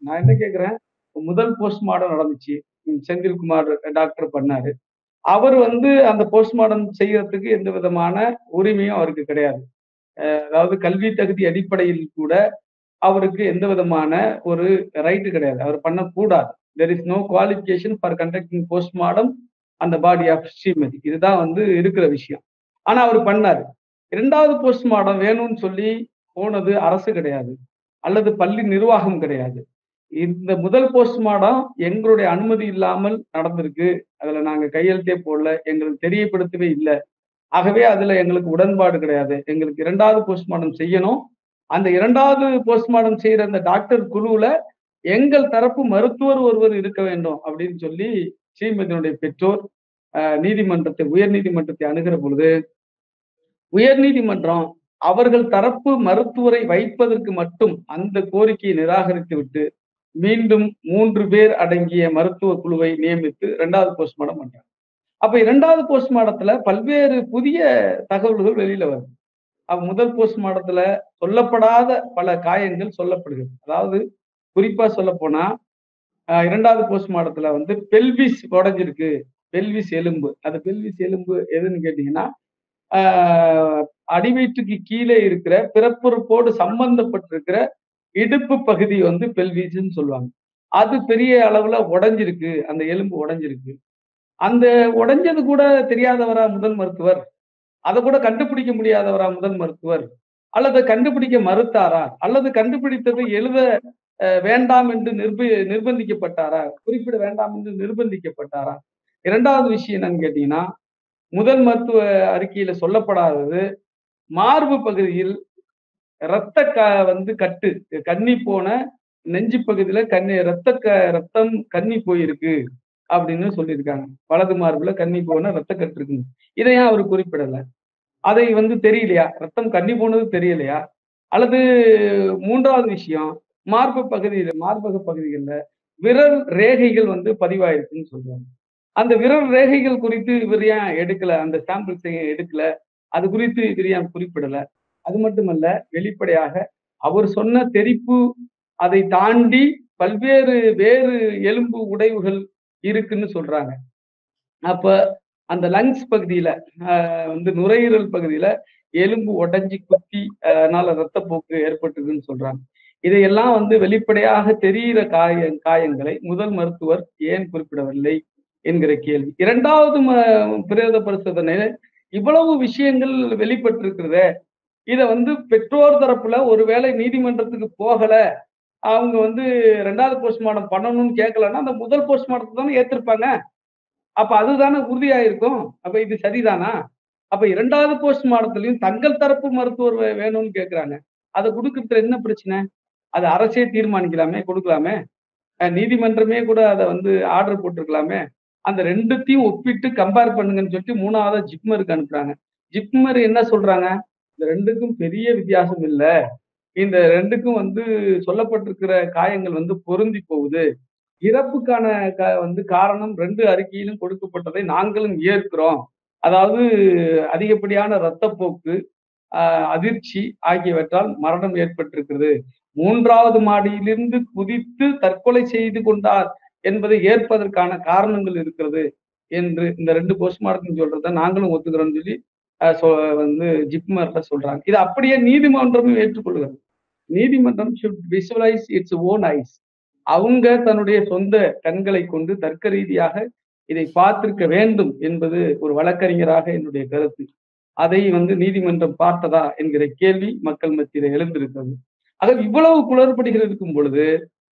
நான் என்ன கேட்கிறேன் முதல் போஸ்ட்மார்டம் நடந்துச்சு ம், செந்தில்குமார் டாக்டர் பண்ணாரு அவர் வந்து அந்த போஸ்ட்மார்டம் செய்யறதுக்கு எந்த விதமான உரிமையும் அவருக்கு கிடையாது அஹ் அதாவது கல்வி தகுதி அடிப்படையில் கூட அவருக்கு எந்த விதமான ஒரு ரைட்டு கிடையாது அவர் பண்ணக்கூடாது there is no qualification for conducting postmortem அந்த பாடி ஆஃப் ஸ்ரீமதி இதுதான் வந்து இருக்கிற விஷயம் ஆனா அவர் பண்ணாரு இரண்டாவது போஸ்ட்மார்டம் வேணும்னு சொல்லி போனது அரசு கிடையாது அல்லது பள்ளி நிர்வாகம் கிடையாது இந்த முதல் போஸ்ட்மார்டம் எங்களுடைய அனுமதி இல்லாமல் நடந்திருக்கு அதுல நாங்க கையெழுத்தே போடல எங்களுக்கு தெரியப்படுத்தவே இல்லை ஆகவே அதுல எங்களுக்கு உடன்பாடு கிடையாது எங்களுக்கு இரண்டாவது போஸ்ட்மார்டம் செய்யணும் அந்த இரண்டாவது போஸ்ட்மார்டம் செய்யற அந்த டாக்டர் குழுவுல எங்கள் தரப்பு மருத்துவர் ஒருவர் இருக்க வேண்டும் அப்படின்னு சொல்லி ஸ்ரீமதியினுடைய பெற்றோர் அஹ், நீதிமன்றத்தை உயர் நீதிமன்றத்தை அணுகிற பொழுது உயர் நீதிமன்றம் அவர்கள் தரப்பு மருத்துவரை வைப்பதற்கு மட்டும் அந்த கோரிக்கையை நிராகரித்து விட்டு மீண்டும் மூன்று பேர் அடங்கிய மருத்துவ குழுவை நியமித்து இரண்டாவது போஸ்ட்மார்டம் பண்றாங்க அப்ப இரண்டாவது போஸ்ட்மார்டத்துல பல்வேறு புதிய தகவல்கள் வெளியில வருது அப்ப முதல் போஸ்ட்மார்டத்துல சொல்லப்படாத பல காயங்கள் சொல்லப்படுகிறது அதாவது குறிப்பா சொல்ல போனா ஆஹ் இரண்டாவது போஸ்ட்மார்டத்துல வந்து பெல்விஸ் உடைஞ்சிருக்கு பெல்விஸ் எலும்பு அது பெல்விஸ் எலும்பு எதுன்னு கேட்டீங்கன்னா ஆஹ் அடிவயிற்றுக்கு கீழே இருக்கிற பிறப்புறுப்போடு சம்பந்தப்பட்டிருக்கிற இடுப்பு பகுதி வந்து பெல்விஸ்ன்னு சொல்லுவாங்க அது பெரிய அளவுல உடைஞ்சிருக்கு அந்த எலும்பு உடைஞ்சிருக்கு அந்த உடைஞ்சது கூட தெரியாதவரா முதல் மருத்துவர் அதை கூட கண்டுபிடிக்க முடியாதவரா முதல் மருத்துவர் அல்லது கண்டுபிடிக்க மறுத்தாரா அல்லது கண்டுபிடித்தது எழுத அஹ், வேண்டாம் என்று நிர்ப நிர்பந்திக்கப்பட்டாரா குறிப்பிட வேண்டாம் என்று நிர்பந்திக்கப்பட்டாரா இரண்டாவது விஷயம் என்னன்னு கேட்டீங்கன்னா முதல் மருத்துவ அறிக்கையில சொல்லப்படாதது மார்பு பகுதியில் இரத்த க வந்து கட்டு கன்னி போன நெஞ்சு பகுதியில கண்ணி ரத்த க ரத்தம் கன்னி போயிருக்கு அப்படின்னு சொல்லியிருக்காங்க வலது மார்புல கன்னி போன ரத்த கட்டு இருக்குங்க இதை ஏன் அவர் குறிப்பிடல அதை வந்து தெரியலையா ரத்தம் கன்னி போனது தெரியலையா அல்லது மூன்றாவது விஷயம் மார்பு பகுதியில மார்பக பகுதிகளில் விரல் ரேகைகள் வந்து பதிவாயிருக்குன்னு சொல்றாங்க அந்த விரல் ரேகைகள் குறித்து இவர் ஏன் எடுக்கல அந்த சாம்பிள்ஸ் ஏன் எடுக்கல அது குறித்து இவர் ஏன் குறிப்பிடல அது மட்டுமல்ல வெளிப்படையாக அவர் சொன்ன தெரிப்பு அதை தாண்டி பல்வேறு வேறு எலும்பு உடைவுகள் இருக்குன்னு சொல்றாங்க அப்ப அந்த லங்ஸ் பகுதியில ஆஹ் வந்து நுரையீரல் பகுதியில எலும்பு உடைஞ்சி குத்தி ஆஹ் அதனால ரத்தப்போக்கு ஏற்பட்டிருக்குன்னு சொல்றாங்க இதையெல்லாம் வந்து வெளிப்படையாக தெரிகிற காய காயங்களை முதல் மருத்துவர் ஏன் குறிப்பிடவில்லை என்கிற கேள்வி இரண்டாவது ம- பிரேத பரிசோதனையில இவ்வளவு விஷயங்கள் வெளிப்பட்டிருக்கிறதே இத வந்து பெற்றோர் தரப்புல ஒருவேளை நீதிமன்றத்துக்கு போகல அவங்க வந்து ரெண்டாவது போஸ்ட்மார்ட்டம் பண்ணணும்னு கேட்கலன்னா அந்த முதல் போஸ்ட்மார்ட்டத்தை தானே ஏத்திருப்பாங்க அப்ப அதுதானே உறுதியாயிருக்கும் அப்ப இது சரிதானா அப்ப இரண்டாவது போஸ்ட்மார்ட்டத்திலையும் தங்கள் தரப்பு மருத்துவர் வே- வேணும்னு கேக்குறாங்க அதை கொடுக்கறதுல என்ன பிரச்சனை அது அரசே தீர்மானிக்கலாமே கொடுக்கலாமே அஹ் நீதிமன்றமே கூட அதை வந்து ஆர்டர் போட்டிருக்கலாமே அந்த ரெண்டுத்தையும் ஒப்பிட்டு கம்பேர் பண்ணுங்கன்னு சொல்லிட்டு மூணாவது ஜிப்மருக்கு அனுப்புறாங்க ஜிப்மர் என்ன சொல்றாங்க இந்த ரெண்டுக்கும் பெரிய வித்தியாசம் இல்ல இந்த ரெண்டுக்கும் வந்து சொல்லப்பட்டிருக்கிற காயங்கள் வந்து பொருந்தி போகுது இறப்புக்கான க- வந்து காரணம் ரெண்டு அறிக்கையிலும் கொடுக்கப்பட்டதை நாங்களும் ஏற்கிறோம் அதாவது அதிகப்படியான இரத்தப்போக்கு ஆஹ் அதிர்ச்சி ஆகியவற்றால் மரணம் ஏற்பட்டிருக்கிறது மூன்றாவது மாடியிலிருந்து குதித்து தற்கொலை செய்து கொண்டார் என்பதை ஏற்பதற்கான காரணங்கள் இருக்கிறது என்று இந்த ரெண்டு போஸ்ட்மார்ட்டம் சொல்றதை நாங்களும் ஒத்துக்கிறோம்னு சொல்லி ஆஹ் சொ- வந்து ஜிப்மர்ல சொல்றாங்க இது அப்படியே நீதிமன்றமும் ஏற்றுக்கொள்கிறது நீதிமன்றம் should visualise its own eyes அவங்க தன்னுடைய சொந்த கண்களை கொண்டு தர்க்க ரீதியாக இதை பார்த்திருக்க வேண்டும் என்பது ஒரு வழக்கறிஞராக என்னுடைய கருத்து அதை வந்து நீதிமன்றம் பார்த்ததா என்கிற கேள்வி மக்கள் மத்தியில எழுந்திருக்கிறது ஆக இவ்வளவு குளறுபடிகள் இருக்கும் பொழுது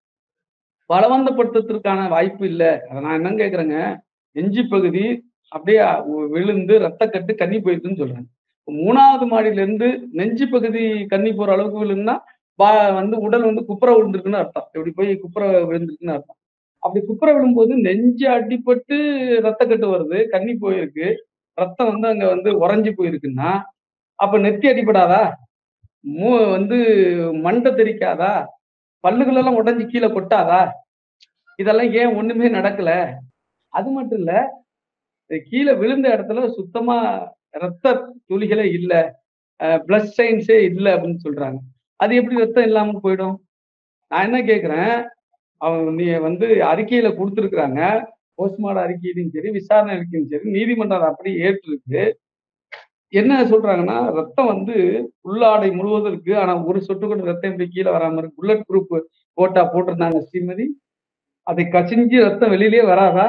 பலவந்தப்படுத்துறதுக்கான வாய்ப்பு இல்லை அதை நான் என்ன கேக்குறேங்க நெஞ்சு பகுதி அப்படியே உ- விழுந்து ரத்தக்கட்டு கண்ணி போயிருக்குன்னு சொல்றாங்க இப்ப மூணாவது மாடியில இருந்து நெஞ்சு பகுதி கண்ணி போற அளவுக்கு விழுந்தா பா வந்து உடல் வந்து குப்புற விழுந்திருக்குன்னு அர்த்தம் இப்படி போய் குப்புற விழுந்திருக்குன்னு அர்த்தம் அப்படி குப்புற விழும்போது நெஞ்சு அடிபட்டு ரத்தக்கட்டு வருது கண்ணி போயிருக்கு ரத்தம் வந்து அங்க வந்து உறைஞ்சு போயிருக்குன்னா அப்ப நெத்தி அடிபடாதா மூ வந்து மண்டை தெரிக்காதா பல்லுகள் எல்லாம் உடைஞ்சு கீழே கொட்டாதா இதெல்லாம் ஏன் ஒண்ணுமே நடக்கல அது மட்டும் இல்ல இது கீழே விழுந்த இடத்துல சுத்தமா ரத்த துளிகளே இல்ல பிளட் சைன்ஸே இல்ல அப்படின்னு சொல்றாங்க அது எப்படி ரத்தம் இல்லாம போயிடும் நான் என்ன கேக்குறேன் அவங்க நீ வந்து அறிக்கையில கொடுத்துருக்குறாங்க போஸ்ட்மார்டம் அறிக்கையிலும் சரி விசாரணை அறிக்கையும் சரி நீதிமன்றம் அதை அப்படியே ஏற்றிருக்கு என்ன சொல்றாங்கன்னா ரத்தம் வந்து உள்ளாடை முழுவதும் இருக்கு ஆனா ஒரு சொட்டு கூட ரத்தம் இப்படி கீழே வராம இருக்கு புல்லட் ப்ரூஃப் போட்டா போட்டிருந்தாங்க ஸ்ரீமதி அதை கசிஞ்சு ரத்தம் வெளியிலே வராதா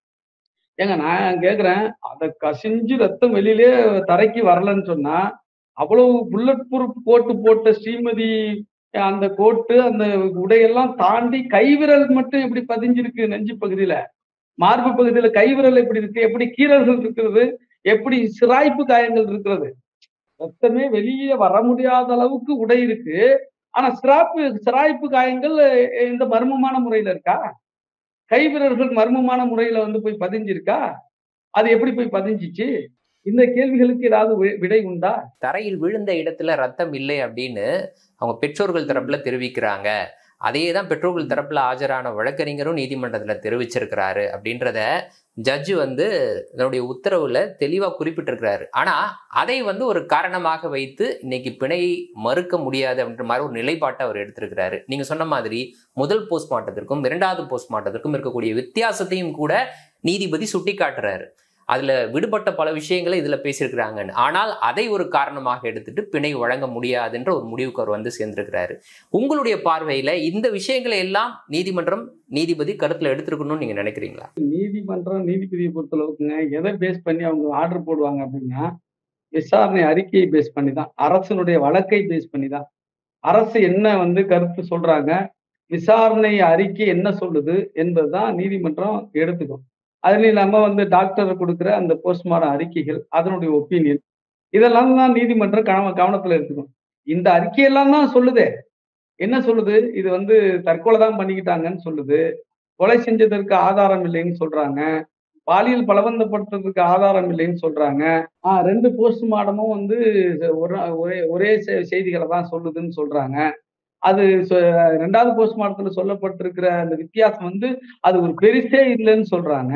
ஏங்க நான் கேக்குறேன் அதை கசிஞ்சு ரத்தம் வெளியிலே தரைக்கு வரலன்னு சொன்னா அவ்வளவு புல்லட் ப்ரூஃப் கோட்டு போட்ட ஸ்ரீமதி அந்த கோட்டு அந்த உடையெல்லாம் தாண்டி கைவிரல் மட்டும் எப்படி பதிஞ்சிருக்கு நெஞ்சு பகுதியில மார்பு பகுதியில கைவிரல் எப்படி இருக்கு எப்படி கீரல்கள் இருக்கிறது எப்படி சிராய்ப்பு காயங்கள் இருக்கிறது ரத்தமே வெளியே வர முடியாத அளவுக்கு உடை இருக்கு ஆனா சிராப்பு சிராய்ப்பு காயங்கள் இந்த மர்மமான முறையில இருக்கா கைவிரல்கள் மர்மமான முறையில வந்து போய் பதிஞ்சிருக்கா அது எப்படி போய் பதிஞ்சிச்சு இந்த கேள்விகளுக்கு ஏதாவது வி- விடை உண்டா தரையில் விழுந்த இடத்துல ரத்தம் இல்லை அப்படின்னு அவங்க பெற்றோர்கள் தரப்புல தெரிவிக்கிறாங்க அதையே தான் பெற்றோர்கள் தரப்புல ஆஜரான வழக்கறிஞரும் நீதிமன்றத்துல தெரிவிச்சிருக்கிறாரு அப்படின்றத ஜட்ஜு வந்து தன்னுடைய உத்தரவுல தெளிவா குறிப்பிட்டிருக்கிறாரு ஆனா அதை வந்து ஒரு காரணமாக வைத்து இன்னைக்கு பிணையை மறுக்க முடியாது அப்படின்ற மாதிரி ஒரு நிலைப்பாட்டை அவர் எடுத்திருக்கிறாரு நீங்க சொன்ன மாதிரி முதல் போஸ்ட்மார்ட்டத்திற்கும் இரண்டாவது போஸ்ட்மார்ட்டத்திற்கும் இருக்கக்கூடிய வித்தியாசத்தையும் கூட நீதிபதி சுட்டி காட்டுறாரு அதுல விடுபட்ட பல விஷயங்களை இதுல பேசியிருக்கிறாங்கன்னு ஆனால் அதை ஒரு காரணமாக எடுத்துட்டு பிணை வழங்க முடியாதுன்ற ஒரு முடிவுக்கு அவர் வந்து சேர்ந்திருக்கிறாரு உங்களுடைய பார்வையில இந்த விஷயங்களை எல்லாம் நீதிமன்றம் நீதிபதி கருத்துல எடுத்திருக்கணும்னு நீங்க நினைக்கிறீங்களா நீதிமன்றம் நீதிபதியை பொறுத்தளவுக்குங்க எதை பேஸ் பண்ணி அவங்க ஆர்டர் போடுவாங்க அப்படின்னா விசாரணை அறிக்கையை பேஸ் பண்ணி தான் அரசனுடைய வழக்கை பேஸ் பண்ணி தான் அரசு என்ன வந்து கருத்து சொல்றாங்க விசாரணை அறிக்கை என்ன சொல்லுது என்பதுதான் நீதிமன்றம் எடுத்துக்கும் அதுல இல்லாம வந்து டாக்டர் கொடுக்குற அந்த போஸ்ட்மார்டம் அறிக்கைகள் அதனுடைய ஒப்பீனியன் இதெல்லாம் தான் நீதிமன்றம் கவன கவனத்துல எடுத்துக்கும் இந்த அறிக்கையெல்லாம் தான் சொல்லுதே என்ன சொல்லுது இது வந்து தற்கொலை தான் பண்ணிக்கிட்டாங்கன்னு சொல்லுது கொலை செஞ்சதற்கு ஆதாரம் இல்லைன்னு சொல்றாங்க பாலியல் பலவந்தப்படுத்துறதுக்கு ஆதாரம் இல்லைன்னு சொல்றாங்க ஆஹ் ரெண்டு போஸ்ட்மார்டமும் வந்து ஒரு ஒரே ஒரே செ- செய்திகளை தான் சொல்லுதுன்னு சொல்றாங்க அது சொ- ரெண்டாவது போஸ்ட்மார்ட்டத்துல சொல்லப்பட்டிருக்கிற அந்த வித்தியாசம் வந்து அது ஒரு பெருசே இல்லைன்னு சொல்றாங்க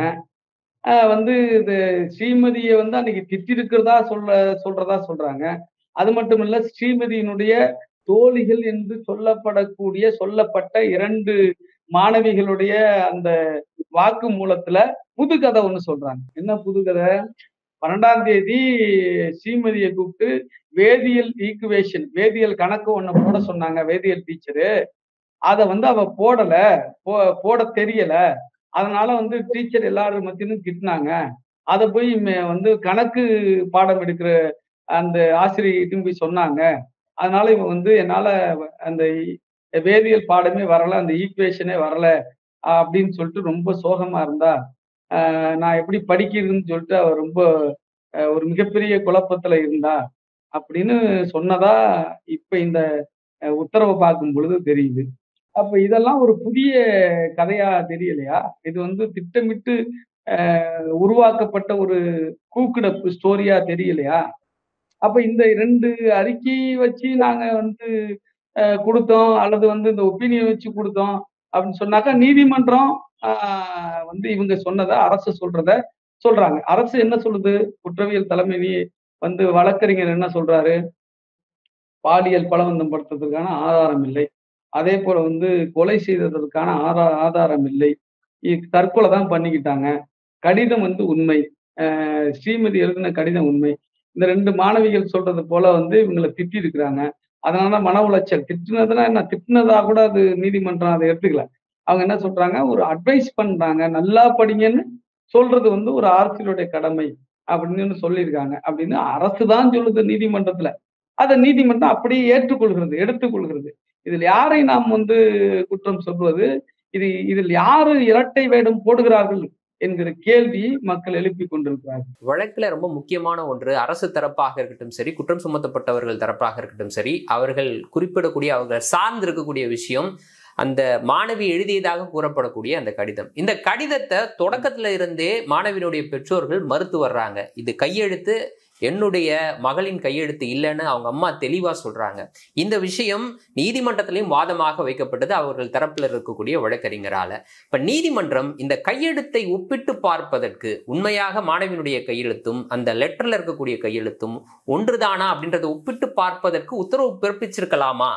ஆஹ் வந்து இது ஸ்ரீமதியை வந்து அன்னைக்கு திட்டிருக்கிறதா சொல்ல சொல்றதா சொல்றாங்க அது மட்டும் இல்ல ஸ்ரீமதியினுடைய தோழிகள் என்று சொல்லப்படக்கூடிய சொல்லப்பட்ட இரண்டு மாணவிகளுடைய அந்த வாக்கு மூலத்துல புது கதை ஒண்ணு சொல்றாங்க என்ன புது கதை பன்னெண்டாம் தேதி ஸ்ரீமதியை கூப்பிட்டு வேதியியல் ஈக்குவேஷன் வேதியியல் கணக்கு ஒண்ணு போட சொன்னாங்க வேதியியல் டீச்சரு அதை வந்து அவ போடல போ போட தெரியல அதனால வந்து டீச்சர் எல்லாரும் மத்தியிலும் திட்டினாங்க அதை போய் மே- வந்து கணக்கு பாடம் எடுக்கிற அந்த ஆசிரியர்கிட்டையும் போய் சொன்னாங்க அதனால இவன் வந்து என்னால அந்த இ- வேதியியல் பாடமே வரல அந்த ஈக்குவேஷனே வரல ஆஹ் அப்படின்னு சொல்லிட்டு ரொம்ப சோகமா இருந்தா ஆஹ் நான் எப்படி படிக்கிறதுன்னு சொல்லிட்டு அவ ரொம்ப ஆஹ் ஒரு மிகப்பெரிய குழப்பத்துல இருந்தா அப்படின்னு சொன்னதா இப்ப இந்த ஆஹ் உத்தரவை பார்க்கும் பொழுது தெரியுது அப்ப இதெல்லாம் ஒரு புதிய கதையா தெரியலையா இது வந்து திட்டமிட்டு ஆஹ் உருவாக்கப்பட்ட ஒரு கூக்குடப்பு ஸ்டோரியா தெரியலையா அப்ப இந்த ரெண்டு அறிக்கையை வச்சு நாங்க வந்து ஆஹ் கொடுத்தோம் அல்லது வந்து இந்த ஒப்பீனியன் வச்சு கொடுத்தோம் அப்படின்னு சொன்னாக்கா நீதிமன்றம் ஆஹ் வந்து இவங்க சொன்னதை அரசு சொல்றத சொல்றாங்க அரசு என்ன சொல்லுது குற்றவியல் தலைமை நீ- வந்து வழக்கறிஞர் என்ன சொல்றாரு பாலியல் பலவந்தம் படுத்துறதுக்கான ஆதாரம் இல்லை அதே போல வந்து கொலை செய்ததற்கான ஆதா ஆதாரம் இல்லை இ- தற்கொலை தான் பண்ணிக்கிட்டாங்க கடிதம் வந்து உண்மை ஆஹ் ஸ்ரீமதி எழுதின கடிதம் உண்மை இந்த ரெண்டு மாணவிகள் சொல்றது போல வந்து இவங்களை திட்டி இருக்கிறாங்க அதனால மன உளைச்சல் திட்டுனதுன்னா என்ன திட்டுனதா கூட அது நீதிமன்றம் அதை எடுத்துக்கல அவங்க என்ன சொல்றாங்க ஒரு அட்வைஸ் பண்றாங்க நல்லா படிங்கன்னு சொல்றது வந்து ஒரு அரசியலுடைய கடமை அப்படின்னு சொல்லியிருக்காங்க அப்படின்னு அரசு தான் சொல்லுது நீதிமன்றத்துல அதை நீதிமன்றம் அப்படியே ஏற்றுக்கொள்கிறது எடுத்துக்கொள்கிறது இதில் யாரை நாம் வந்து குற்றம் சொல்வது இது இதில் யாரு இரட்டை வேடம் போடுகிறார்கள் என்கிற கேள்வி மக்கள் எழுப்பி கொண்டிருக்கிறார்கள் வழக்குல ரொம்ப முக்கியமான ஒன்று அரசு தரப்பாக இருக்கட்டும் சரி குற்றம் சுமத்தப்பட்டவர்கள் தரப்பாக இருக்கட்டும் சரி அவர்கள் குறிப்பிடக்கூடிய அவர்கள் சார்ந்து இருக்கக்கூடிய விஷயம் அந்த மாணவி எழுதியதாக கூறப்படக்கூடிய அந்த கடிதம் இந்த கடிதத்தை தொடக்கத்துல இருந்தே மாணவியினுடைய பெற்றோர்கள் மறுத்து வர்றாங்க இது கையெழுத்து என்னுடைய மகளின் கையெழுத்து இல்லைன்னு அவங்க அம்மா தெளிவா சொல்றாங்க இந்த விஷயம் நீதிமன்றத்திலையும் வாதமாக வைக்கப்பட்டது அவர்கள் தரப்புல இருக்கக்கூடிய வழக்கறிஞரால இப்ப நீதிமன்றம் இந்த கையெழுத்தை ஒப்பிட்டு பார்ப்பதற்கு உண்மையாக மாணவியினுடைய கையெழுத்தும் அந்த லெட்டர்ல இருக்கக்கூடிய கையெழுத்தும் ஒன்றுதானா அப்படின்றத ஒப்பிட்டு பார்ப்பதற்கு உத்தரவு பிறப்பிச்சிருக்கலாமா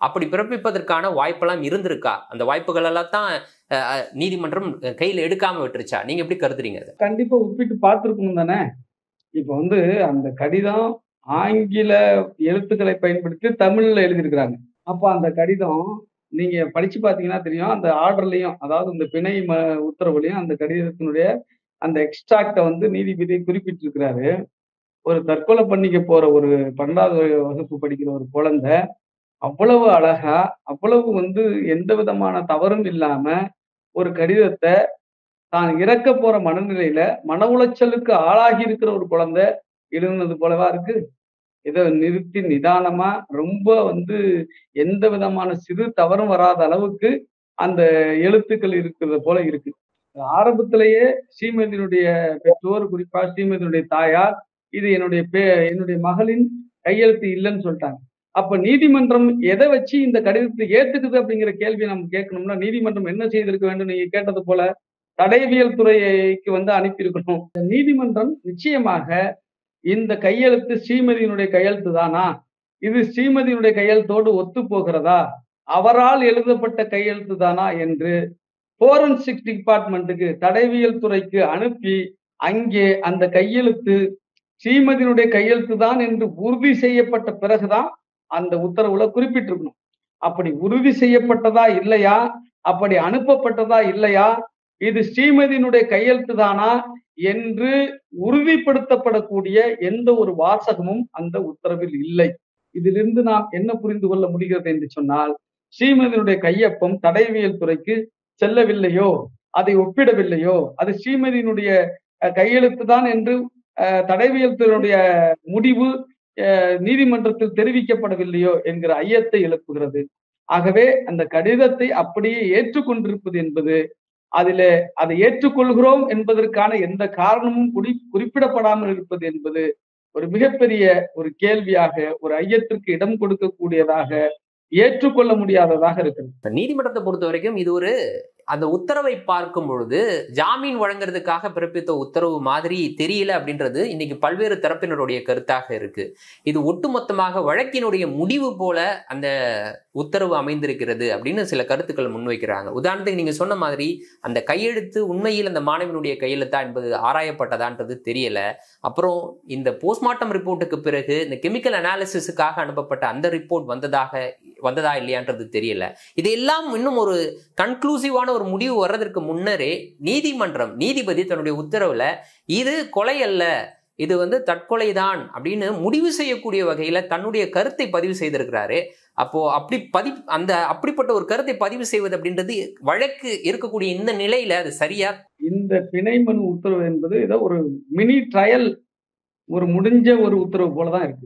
அப்படி பிறப்பிப்பதற்கான வாய்ப்பெல்லாம் இருந்திருக்கா அந்த வாய்ப்புகள் எல்லாம் தான் அஹ், அஹ், நீதிமன்றம் கையில் எடுக்காம விட்டுருச்சா நீங்க எப்படி கருதுறீங்க அதை கண்டிப்பா ஒப்பிட்டு பார்த்திருக்கணும் தானே இப்ப வந்து அந்த கடிதம் ஆங்கில எழுத்துக்களை பயன்படுத்தி தமிழ்ல எழுதியிருக்கிறாங்க அப்ப அந்த கடிதம் நீங்க படிச்சு பாத்தீங்கன்னா தெரியும் அந்த ஆர்டர்லயும் அதாவது இந்த பிணை ம உத்தரவுலையும் அந்த கடிதத்தினுடைய அந்த எக்ஸ்ட்ராக்ட வந்து நீதிபதி குறிப்பிட்டிருக்கிறாரு ஒரு தற்கொலை பண்ணிக்க போற ஒரு பன்னெண்டாவது வகுப்பு படிக்கிற ஒரு குழந்தை அவ்வளவு அழகா அவ்வளவு வந்து எந்த விதமான தவறும் இல்லாம ஒரு கடிதத்தை தான் இறக்க போற மனநிலையில மன உளைச்சலுக்கு ஆளாகி இருக்கிற ஒரு குழந்தை எழுதுனது போலவா இருக்கு இதை நிறுத்தி நிதானமா ரொம்ப வந்து எந்த விதமான சிறு தவறும் வராத அளவுக்கு அந்த எழுத்துக்கள் இருக்கிறது போல இருக்கு ஆரம்பத்திலேயே ஸ்ரீமதியினுடைய பெற்றோர் குறிப்பா ஸ்ரீமதியினுடைய தாயார் இது என்னுடைய பே என்னுடைய மகளின் கையெழுத்து இல்லைன்னு சொல்லிட்டாங்க அப்ப நீதிமன்றம் எதை வச்சு இந்த கடிதத்தை ஏத்துக்குது அப்படிங்கிற கேள்வி நம்ம கேட்கணும்னா நீதிமன்றம் என்ன செய்திருக்க வேண்டும் நீங்க கேட்டது போல தடயவியல் துறைக்கு வந்து அனுப்பியிருக்கணும் நீதிமன்றம் நிச்சயமாக இந்த கையெழுத்து ஸ்ரீமதியினுடைய கையெழுத்து தானா இது ஸ்ரீமதியினுடைய கையெழுத்தோடு ஒத்து போகிறதா அவரால் எழுதப்பட்ட கையெழுத்து தானா என்று போரன்சிக் டிபார்ட்மெண்ட்டுக்கு தடயவியல் துறைக்கு அனுப்பி அங்கே அந்த கையெழுத்து ஸ்ரீமதியினுடைய கையெழுத்து தான் என்று உறுதி செய்யப்பட்ட பிறகுதான் அந்த உத்தரவுல குறிப்பிட்டிருக்கணும் அப்படி உறுதி செய்யப்பட்டதா இல்லையா அப்படி அனுப்பப்பட்டதா இல்லையா இது ஸ்ரீமதியினுடைய கையெழுத்து தானா என்று உறுதிப்படுத்தப்படக்கூடிய எந்த ஒரு வாசகமும் அந்த உத்தரவில் இல்லை இதிலிருந்து நாம் என்ன புரிந்து கொள்ள முடிகிறது என்று சொன்னால் ஸ்ரீமதியினுடைய கையொப்பம் தடயவியல் துறைக்கு செல்லவில்லையோ அதை ஒப்பிடவில்லையோ அது ஸ்ரீமதியினுடைய அஹ், கையெழுத்து தான் என்று அஹ், தடயவியல் துறையினுடைய முடிவு அஹ், நீதிமன்றத்தில் தெரிவிக்கப்படவில்லையோ என்கிற ஐயத்தை எழுப்புகிறது ஆகவே அந்த கடிதத்தை அப்படியே ஏற்றுக்கொண்டிருப்பது என்பது அதிலே அதை ஏற்றுக்கொள்கிறோம் என்பதற்கான எந்த காரணமும் குறி குறிப்பிடப்படாமல் இருப்பது என்பது ஒரு மிகப்பெரிய ஒரு கேள்வியாக ஒரு ஐயத்திற்கு இடம் கொடுக்கக்கூடியதாக ஏற்றுக்கொள்ள முடியாததாக இருக்கிறது இப்ப நீதிமன்றத்தை பொறுத்த வரைக்கும் இது ஒரு அந்த உத்தரவை பார்க்கும் பொழுது ஜாமீன் வழங்குறதுக்காக பிறப்பித்த உத்தரவு மாதிரி தெரியல அப்படின்றது இன்னைக்கு பல்வேறு தரப்பினருடைய கருத்தாக இருக்கு இது ஒட்டுமொத்தமாக வழக்கினுடைய முடிவு போல அந்த உத்தரவு அமைந்திருக்கிறது அப்படின்னு சில கருத்துக்கள் முன்வைக்கிறாங்க உதாரணத்துக்கு நீங்க சொன்ன மாதிரி அந்த கையெழுத்து உண்மையில் அந்த மாணவனுடைய கையெழுத்தா என்பது ஆராயப்பட்டதான்றது தெரியல அப்புறம் இந்த போஸ்ட்மார்ட்டம் ரிப்போர்ட்டுக்கு பிறகு இந்த கெமிக்கல் அனாலிசிஸுக்காக அனுப்பப்பட்ட அந்த ரிப்போர்ட் வந்ததாக வந்ததா இல்லையான்றது தெரியல இதெல்லாம் இன்னும் ஒரு கன்க்ளூசிவான ஒரு முடிவு வர்றதற்கு முன்னரே நீதிமன்றம் நீதிபதி தன்னுடைய உத்தரவுல இது கொலை அல்ல இது வந்து தற்கொலைதான் அப்படின்னு முடிவு செய்யக்கூடிய வகையில தன்னுடைய கருத்தை பதிவு செய்திருக்கிறாரு அப்போ அப்படி பதி அந்த அப்படிப்பட்ட ஒரு கருத்தை பதிவு செய்வது அப்படின்றது வழக்கு இருக்கக்கூடிய இந்த நிலையில அது சரியா இந்த பிணை மனு உத்தரவு என்பது ஏதோ ஒரு மினி ட்ரையல் ஒரு முடிஞ்ச ஒரு உத்தரவு போலதான் இருக்கு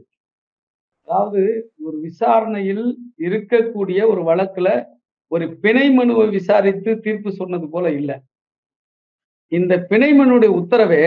அதாவது ஒரு விசாரணையில் இருக்கக்கூடிய ஒரு வழக்குல ஒரு பிணை மனுவை விசாரித்து தீர்ப்பு சொன்னது போல இல்ல இந்த பிணை மனுடைய உத்தரவே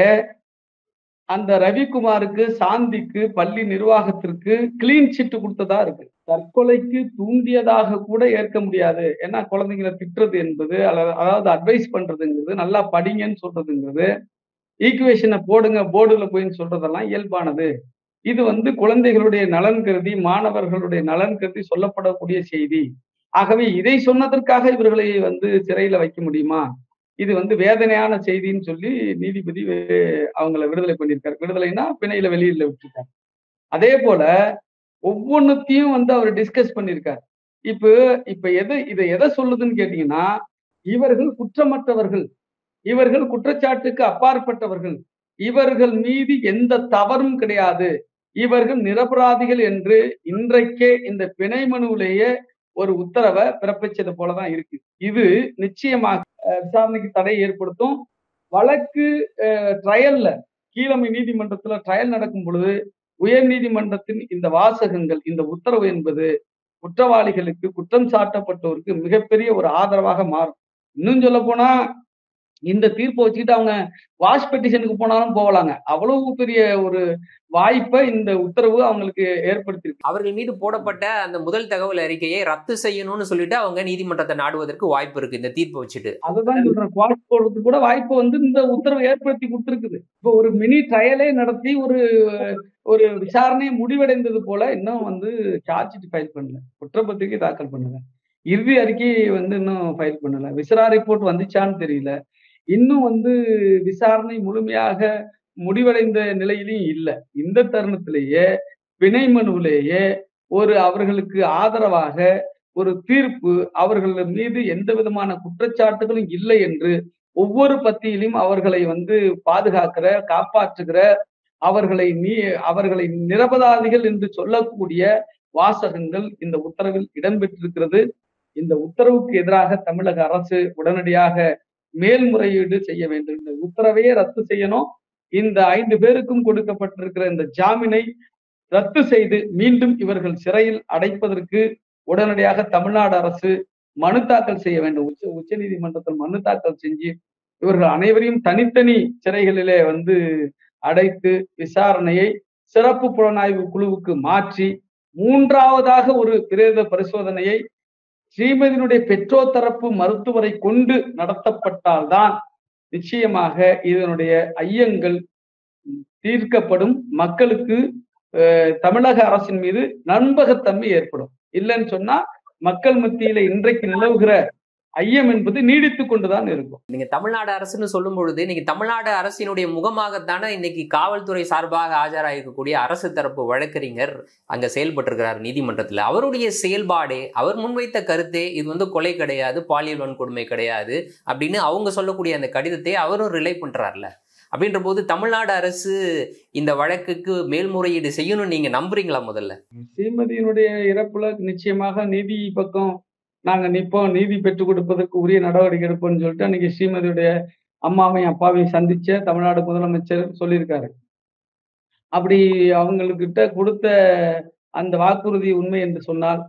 அந்த ரவிக்குமாருக்கு சாந்திக்கு பள்ளி நிர்வாகத்திற்கு கிளீன் சிட்டு கொடுத்ததா இருக்கு தற்கொலைக்கு தூண்டியதாக கூட ஏற்க முடியாது ஏன்னா குழந்தைங்களை திட்டுறது என்பது அல்லது அதாவது அட்வைஸ் பண்றதுங்கிறது நல்லா படிங்கன்னு சொல்றதுங்கிறது ஈக்குவேஷனை போடுங்க போர்டுல போயின்னு சொல்றதெல்லாம் இயல்பானது இது வந்து குழந்தைகளுடைய நலன் கருதி மாணவர்களுடைய நலன் கருதி சொல்லப்படக்கூடிய செய்தி ஆகவே இதை சொன்னதற்காக இவர்களை வந்து சிறையில வைக்க முடியுமா இது வந்து வேதனையான செய்தின்னு சொல்லி நீதிபதி வே- அவங்கள விடுதலை பண்ணியிருக்காரு விடுதலைன்னா பிணையில வெளியில விட்டுருக்காரு அதே போல ஒவ்வொன்னுத்தையும் வந்து அவர் டிஸ்கஸ் பண்ணியிருக்காரு இப்ப இப்ப எது இதை எதை சொல்லுதுன்னு கேட்டீங்கன்னா இவர்கள் குற்றமற்றவர்கள் இவர்கள் குற்றச்சாட்டுக்கு அப்பாற்பட்டவர்கள் இவர்கள் மீது எந்த தவறும் கிடையாது இவர்கள் நிரபராதிகள் என்று இன்றைக்கே இந்த பிணை மனுவிலேயே ஒரு உத்தரவை பிறப்பிச்சது போலதான் இருக்கு இது நிச்சயமாக அஹ், விசாரணைக்கு தடை ஏற்படுத்தும் வழக்கு ட்ரையல்ல கீழமை நீதிமன்றத்துல ட்ரையல் நடக்கும் பொழுது உயர் நீதிமன்றத்தின் இந்த வாசகங்கள் இந்த உத்தரவு என்பது குற்றவாளிகளுக்கு குற்றம் சாட்டப்பட்டோருக்கு மிகப்பெரிய ஒரு ஆதரவாக மாறும் இன்னும் சொல்ல போனா இந்த தீர்ப்பை வச்சுக்கிட்டு அவங்க வாஷ் பெட்டிஷனுக்கு போனாலும் போகலாங்க அவ்வளவு பெரிய ஒரு வாய்ப்பை இந்த உத்தரவு அவங்களுக்கு ஏற்படுத்தியிருக்கு அவர்கள் மீது போடப்பட்ட அந்த முதல் தகவல் அறிக்கையை ரத்து செய்யணும்னு சொல்லிட்டு அவங்க நீதிமன்றத்தை நாடுவதற்கு வாய்ப்பு இருக்கு இந்த தீர்ப்பை வச்சுட்டு அதுதான் சொல்றேன் குவாஷ் போடுறதுக்கு கூட வாய்ப்பு வந்து இந்த உத்தரவு ஏற்படுத்தி கொடுத்துருக்குது இப்போ ஒரு மினி ட்ரையலே நடத்தி ஒரு ஒரு விசாரணை முடிவடைந்தது போல இன்னும் வந்து சார்ஜ் ஷீட் ஃபைல் பண்ணல குற்றப்பத்திரிகை தாக்கல் பண்ணல இறுதி அறிக்கை வந்து இன்னும் ஃபைல் பண்ணல விசாரணை ரிப்போர்ட் வந்துச்சான்னு தெரியல இன்னும் வந்து விசாரணை முழுமையாக முடிவடைந்த நிலையிலையும் இல்லை இந்த தருணத்திலேயே பிணை மனுவிலேயே ஒரு அவர்களுக்கு ஆதரவாக ஒரு தீர்ப்பு அவர்கள் மீது எந்த விதமான குற்றச்சாட்டுகளும் இல்லை என்று ஒவ்வொரு பத்தியிலும் அவர்களை வந்து பாதுகாக்கிற காப்பாற்றுகிற அவர்களை நீ அவர்களை நிரபராதிகள் என்று சொல்லக்கூடிய வாசகங்கள் இந்த உத்தரவில் இடம்பெற்றிருக்கிறது இந்த உத்தரவுக்கு எதிராக தமிழக அரசு உடனடியாக மேல்முறையீடு செய்ய வேண்டும் இந்த உத்தரவையே ரத்து செய்யணும் இந்த ஐந்து பேருக்கும் கொடுக்கப்பட்டிருக்கிற இந்த ஜாமீனை ரத்து செய்து மீண்டும் இவர்கள் சிறையில் அடைப்பதற்கு உடனடியாக தமிழ்நாடு அரசு மனு தாக்கல் செய்ய வேண்டும் உச்ச உச்ச நீதிமன்றத்தில் மனு தாக்கல் செஞ்சு இவர்கள் அனைவரையும் தனித்தனி சிறைகளிலே வந்து அடைத்து விசாரணையை சிறப்பு புலனாய்வு குழுவுக்கு மாற்றி மூன்றாவதாக ஒரு பிரேத பரிசோதனையை ஸ்ரீமதியினுடைய பெற்றோர் தரப்பு மருத்துவரை கொண்டு நடத்தப்பட்டால்தான் நிச்சயமாக இதனுடைய ஐயங்கள் தீர்க்கப்படும் மக்களுக்கு தமிழக அரசின் மீது நண்பகத்தன்மை ஏற்படும் இல்லைன்னு சொன்னா மக்கள் மத்தியில இன்றைக்கு நிலவுகிற ஐயம் என்பது நீடித்து கொண்டுதான் இருக்கும் நீங்க தமிழ்நாடு அரசுன்னு சொல்லும் பொழுது நீங்க தமிழ்நாடு அரசினுடைய முகமாகத்தானே இன்னைக்கு காவல்துறை சார்பாக ஆஜராயிருக்கக்கூடிய அரசு தரப்பு வழக்கறிஞர் அங்க செயல்பட்டிருக்கிறார் நீதிமன்றத்துல அவருடைய செயல்பாடே அவர் முன்வைத்த கருத்தே இது வந்து கொலை கிடையாது பாலியல் வன்கொடுமை கிடையாது அப்படின்னு அவங்க சொல்லக்கூடிய அந்த கடிதத்தை அவரும் ரிலை பண்றாருல அப்படின்ற போது தமிழ்நாடு அரசு இந்த வழக்குக்கு மேல்முறையீடு செய்யணும்னு நீங்க நம்புறீங்களா முதல்ல ஸ்ரீமதியினுடைய இறப்புல நிச்சயமாக நீதி பக்கம் நாங்க நிற்போம் நீதி பெற்றுக் கொடுப்பதற்கு உரிய நடவடிக்கை எடுப்போம்னு சொல்லிட்டு அன்னைக்கு ஸ்ரீமதியுடைய அம்மாவையும் அப்பாவையும் சந்திச்ச தமிழ்நாடு முதலமைச்சர் சொல்லியிருக்காரு அப்படி அவங்களுக்கிட்ட கொடுத்த அந்த வாக்குறுதி உண்மை என்று சொன்னால்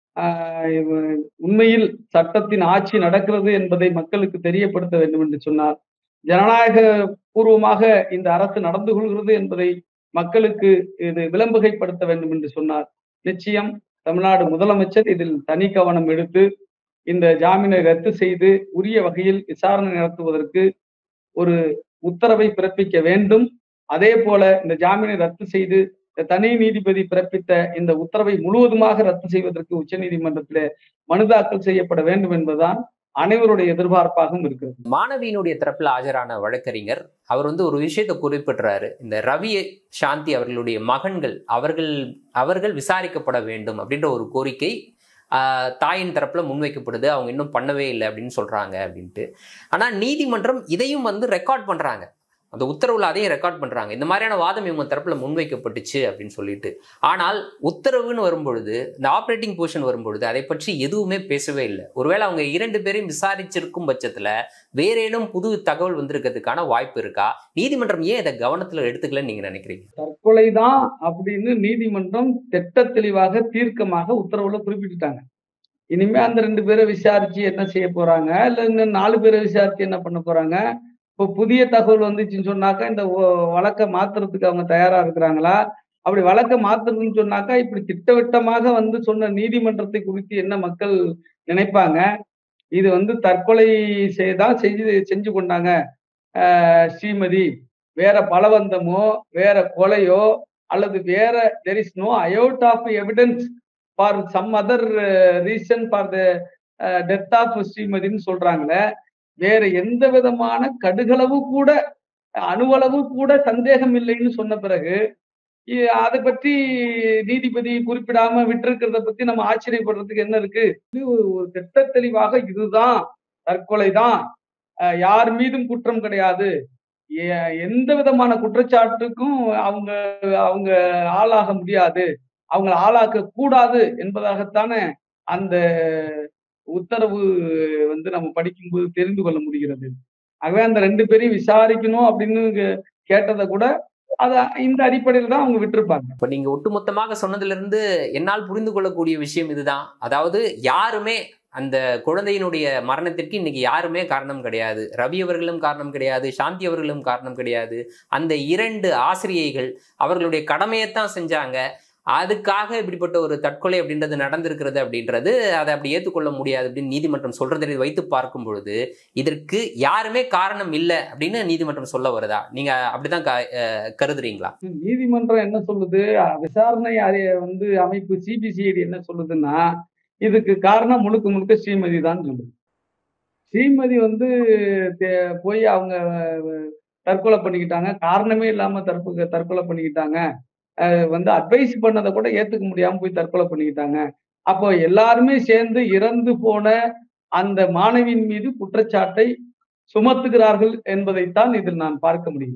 உண்மையில் சட்டத்தின் ஆட்சி நடக்கிறது என்பதை மக்களுக்கு தெரியப்படுத்த வேண்டும் என்று சொன்னார் ஜனநாயக பூர்வமாக இந்த அரசு நடந்து கொள்கிறது என்பதை மக்களுக்கு இது விளம்பகைப்படுத்த வேண்டும் என்று சொன்னார் நிச்சயம் தமிழ்நாடு முதலமைச்சர் இதில் தனி கவனம் எடுத்து இந்த ஜாமீனை ரத்து செய்து உரிய வகையில் விசாரணை நடத்துவதற்கு ஒரு உத்தரவை பிறப்பிக்க வேண்டும் அதே போல இந்த ஜாமீனை ரத்து செய்து தனி நீதிபதி பிறப்பித்த இந்த உத்தரவை முழுவதுமாக ரத்து செய்வதற்கு உச்ச நீதிமன்றத்திலே மனு தாக்கல் செய்யப்பட வேண்டும் என்பதுதான் அனைவருடைய எதிர்பார்ப்பாகவும் இருக்கிறது மாணவியினுடைய தரப்புல ஆஜரான வழக்கறிஞர் அவர் வந்து ஒரு விஷயத்தை குறிப்பிடுறாரு இந்த ரவி சாந்தி அவர்களுடைய மகன்கள் அவர்கள் அவர்கள் விசாரிக்கப்பட வேண்டும் அப்படின்ற ஒரு கோரிக்கை தாயின் தரப்புல முன்வைக்கப்படுது அவங்க இன்னும் பண்ணவே இல்லை அப்படின்னு சொல்றாங்க அப்படின்ட்டு ஆனா நீதிமன்றம் இதையும் வந்து ரெக்கார்ட் பண்றாங்க அந்த உத்தரவுல அதையும் ரெக்கார்ட் பண்றாங்க இந்த மாதிரியான வாதம் இவங்க தரப்புல முன்வைக்கப்பட்டுச்சு அப்படின்னு சொல்லிட்டு ஆனால் உத்தரவுன்னு வரும்பொழுது இந்த ஆப்ரேட்டிங் போர்ஷன் வரும்பொழுது அதை பற்றி எதுவுமே பேசவே இல்லை ஒருவேளை அவங்க இரண்டு பேரையும் விசாரிச்சிருக்கும் பட்சத்துல வேறேனும் புது தகவல் வந்திருக்கிறதுக்கான வாய்ப்பு இருக்கா நீதிமன்றம் ஏன் இதை கவனத்துல எடுத்துக்கலன்னு நீங்க நினைக்கிறீங்க தற்கொலைதான் அப்படின்னு நீதிமன்றம் திட்ட தெளிவாக தீர்க்கமாக உத்தரவுல குறிப்பிட்டுட்டாங்க இனிமே அந்த ரெண்டு பேரை விசாரிச்சு என்ன செய்ய போறாங்க இல்ல இன்னும் நாலு பேரை விசாரிச்சு என்ன பண்ண போறாங்க இப்போ புதிய தகவல் வந்துச்சுன்னு சொன்னாக்கா இந்த வழக்கை மாத்துறதுக்கு அவங்க தயாரா இருக்கிறாங்களா அப்படி வழக்கை மாத்துறதுன்னு சொன்னாக்கா இப்படி திட்டவட்டமாக வந்து சொன்ன நீதிமன்றத்தை குறித்து என்ன மக்கள் நினைப்பாங்க இது வந்து தற்கொலை செய்தான் செஞ்சு செஞ்சு கொண்டாங்க ஸ்ரீமதி வேற பலவந்தமோ வேற கொலையோ அல்லது வேற there is no iota of evidence for some other reason for the death of ஸ்ரீமதின்னு சொல்றாங்களே வேற எந்த விதமான கடுகளவு கூட அணுவளவு கூட சந்தேகம் இல்லைன்னு சொன்ன பிறகு அதை பற்றி நீதிபதி குறிப்பிடாம விட்டிருக்கிறத பத்தி நம்ம ஆச்சரியப்படுறதுக்கு என்ன இருக்கு இது ஒரு திட்ட தெளிவாக இதுதான் தற்கொலை தான் யார் மீதும் குற்றம் கிடையாது எந்த விதமான குற்றச்சாட்டுக்கும் அவங்க அவங்க ஆளாக முடியாது அவங்களை ஆளாக்க கூடாது என்பதாகத்தானே அந்த உத்தரவு வந்து நம்ம படிக்கும்போது தெரிந்து கொள்ள முடிகிறது ஆகவே அந்த ரெண்டு பேரையும் விசாரிக்கணும் அப்படின்னு கேட்டதை கூட அத இந்த அடிப்படையில தான் அவங்க விட்டுருப்பாங்க இப்ப நீங்க ஒட்டுமொத்தமாக சொன்னதுல இருந்து என்னால் புரிந்து கொள்ளக்கூடிய விஷயம் இதுதான் அதாவது யாருமே அந்த குழந்தையினுடைய மரணத்திற்கு இன்னைக்கு யாருமே காரணம் கிடையாது ரவி அவர்களும் காரணம் கிடையாது சாந்தி அவர்களும் காரணம் கிடையாது அந்த இரண்டு ஆசிரியைகள் அவர்களுடைய கடமையைத்தான் செஞ்சாங்க அதுக்காக இப்படிப்பட்ட ஒரு தற்கொலை அப்படின்றது நடந்திருக்கிறது அப்படின்றது அதை அப்படி ஏற்றுக்கொள்ள முடியாது அப்படின்னு நீதிமன்றம் சொல்றதை வைத்து பார்க்கும் பொழுது இதற்கு யாருமே காரணம் இல்லை அப்படின்னு நீதிமன்றம் சொல்ல வருதா நீங்க அப்படிதான் க- அஹ் கருதுறீங்களா நீதிமன்றம் என்ன சொல்லுது அஹ் விசாரணை அறி- வந்து அமைப்பு சிபிசிஐடி என்ன சொல்லுதுன்னா இதுக்கு காரணம் முழுக்க முழுக்க ஸ்ரீமதி தான் சொல்லுது ஸ்ரீமதி வந்து தே- போய் அவங்க அஹ், தற்கொலை பண்ணிக்கிட்டாங்க காரணமே இல்லாம தற்கொலை தற்கொலை பண்ணிக்கிட்டாங்க அஹ், வந்து அட்வைஸ் பண்ணதை கூட ஏத்துக்க முடியாம போய் தற்கொலை பண்ணிக்கிட்டாங்க அப்போ எல்லாருமே சேர்ந்து இறந்து போன அந்த மாணவியின் மீது குற்றச்சாட்டை சுமத்துகிறார்கள் என்பதைத்தான் இதில் நான் பார்க்க முடியும்